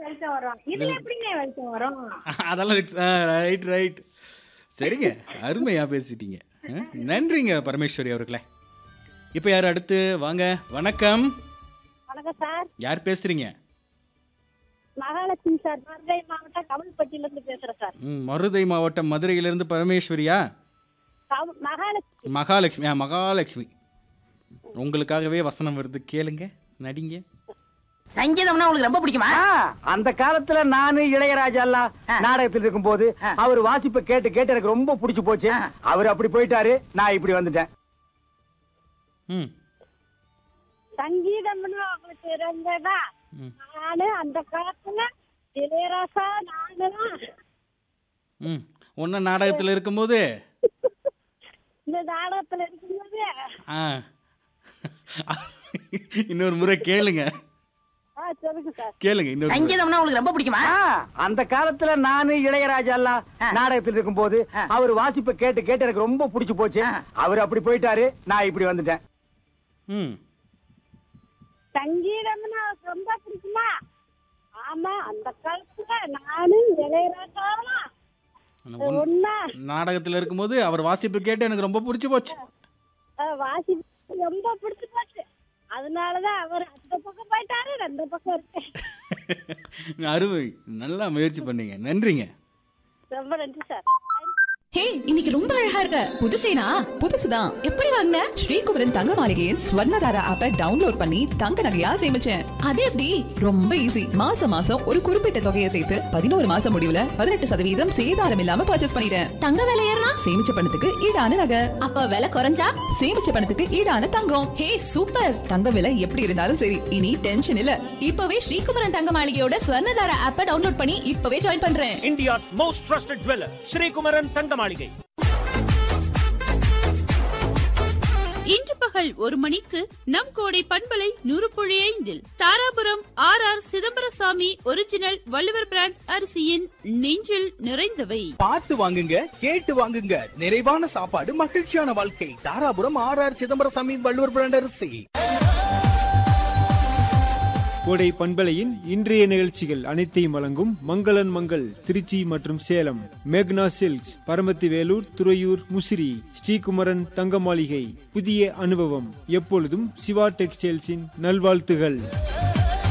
வெளிச்சம் வரும் இதுல எப்படிங்க வெளிச்சம் வரும் அதெல்லாம் ரைட் ரைட் சரிங்க அருமையாக பேசிட்டீங்க ஆ, நன்றிங்க பரமேஸ்வரி அவர்களே இப்போ யார் அடுத்து வாங்க வணக்கம் வணக்கம் சார் யார் பேசுறீங்க மகாலட்சுமி சார் மதுரை மாவட்டம் கமல்பட்டியில இருந்து பேசுறேன் சார் ம் மருதை மாவட்டம் மதுரையிலேருந்து பரமேஸ்வரியா கம- மகாலட்சுமி மகாலட்சுமி ஆ மகாலட்சுமி உங்களுக்காகவே வசனம் வருது கேளுங்க நடிங்க சங்கீதம்னா உங்களுக்கு ரொம்ப பிடிக்குமா அந்த காலத்துல நானு இளையராஜா எல்லாம் நாடகத்தில் இருக்கும்போது அவர் வாசிப்பை கேட்டு கேட்டு எனக்கு ரொம்ப பிடிச்சு போச்சு அவர் அப்படி போயிட்டாரு நான் இப்படி வந்துட்டேன் ம் சங்கீதம்னு உங்களுக்கு இருந்ததா ம். நானு அந்த காலத்துல இளையராசா நானுதான் ம் ஒன்றும் நாடகத்தில் இருக்கும்போது இந்த நாடகத்துல இருக்கும்போது ஆ இன்னொரு முறை கேளுங்க ஆ சொல்லுங்க சார் கேளுங்க இன்னொரு முறை. சங்கீதம்னா உங்களுக்கு ரொம்ப பிடிக்குமா அந்த காலத்துல நானு இளையராஜா எல்லாம் நாடகத்தில் இருக்கும்போது அவர் வாசிப்பை கேட்டு கேட்டு எனக்கு ரொம்ப பிடிச்சு போச்சு அவர் அப்படி போயிட்டாரு நான் இப்படி வந்துட்டேன் ம் சங்கீதம்னு உங்களுக்கு ரொம்ப பிடிக்குமா ஆமா அந்த காலத்துல நானும் இளையராசாவா ஒன்- ஒன்னா நாடகத்தில் இருக்கும்போது அவர் வாசிப்பு கேட்டு எனக்கு ரொம்ப பிடிச்சி போச்சு வாசி ரொம்ப பிடிச்சு போச்சு அதனாலதான் அவர் அந்த பக்கம் போயிட்டாரு நான் இந்த பக்கம் இருக்கேன் அருமை நல்லா முயற்சி பண்ணீங்க நன்றிங்க ரொம்ப நன்றி சார் ஹே இன்னைக்கு ரொம்ப அழகா இருக்க புது செயினா புதுசுதான் எப்படி வாங்கின ஸ்ரீகுமரன் தங்க மாளிகையின் ஸ்வர்ணதாரா ஆப்பை டவுன்லோட் பண்ணி தங்க நகையா சேமிச்சேன் அது எப்படி ரொம்ப ஈஸி மாசம் மாசம் ஒரு குறிப்பிட்ட தொகையை சேர்த்து பதினோரு மாசம் முடிவுல பதினெட்டு சதவீதம் சேதாரம் இல்லாம பர்ச்சேஸ் பண்ணிட்டேன் தங்க விலை ஏறினா சேமிச்ச பணத்துக்கு ஈடான நகை அப்ப விலை குறைஞ்சா சேமிச்ச பணத்துக்கு ஈடான தங்கம் ஹே சூப்பர் தங்க விலை எப்படி இருந்தாலும் சரி இனி டென்ஷன் இல்ல இப்பவே ஸ்ரீகுமரன் தங்க மாளிகையோட ஸ்வர்ணதார ஆப்பை டவுன்லோட் பண்ணி இப்பவே ஜாயின் பண்றேன் India's most trusted jeweler, Sri Kumaran Tangamalige. இன்று பகல் ஒரு மணிக்கு நம் கோடை பண்பலை நூறு புள்ளி ஐந்தில் Dharapuram R R Chidambarasamy original Valluvar brand அரிசியின் நெஞ்சில் நிறைந்தவை பார்த்து வாங்குங்க கேட்டு வாங்குங்க நிறைவான சாப்பாடு மகிழ்ச்சியான வாழ்க்கை Dharapuram R R Chidambarasamy Valluvar brand அரிசி கோடை பண்பலையின் இன்றைய நிகழ்ச்சிகள் அனைத்தையும் வழங்கும் மங்களன் மங்கள் திருச்சி மற்றும் சேலம் மேக்னா சில்க்ஸ் பரமத்தி வேலூர் துறையூர் முசிறி ஸ்ரீகுமரன் தங்க மாளிகை புதிய அனுபவம் எப்பொழுதும் சிவா டெக்ஸ்டைல்ஸின் நல்வாழ்த்துகள்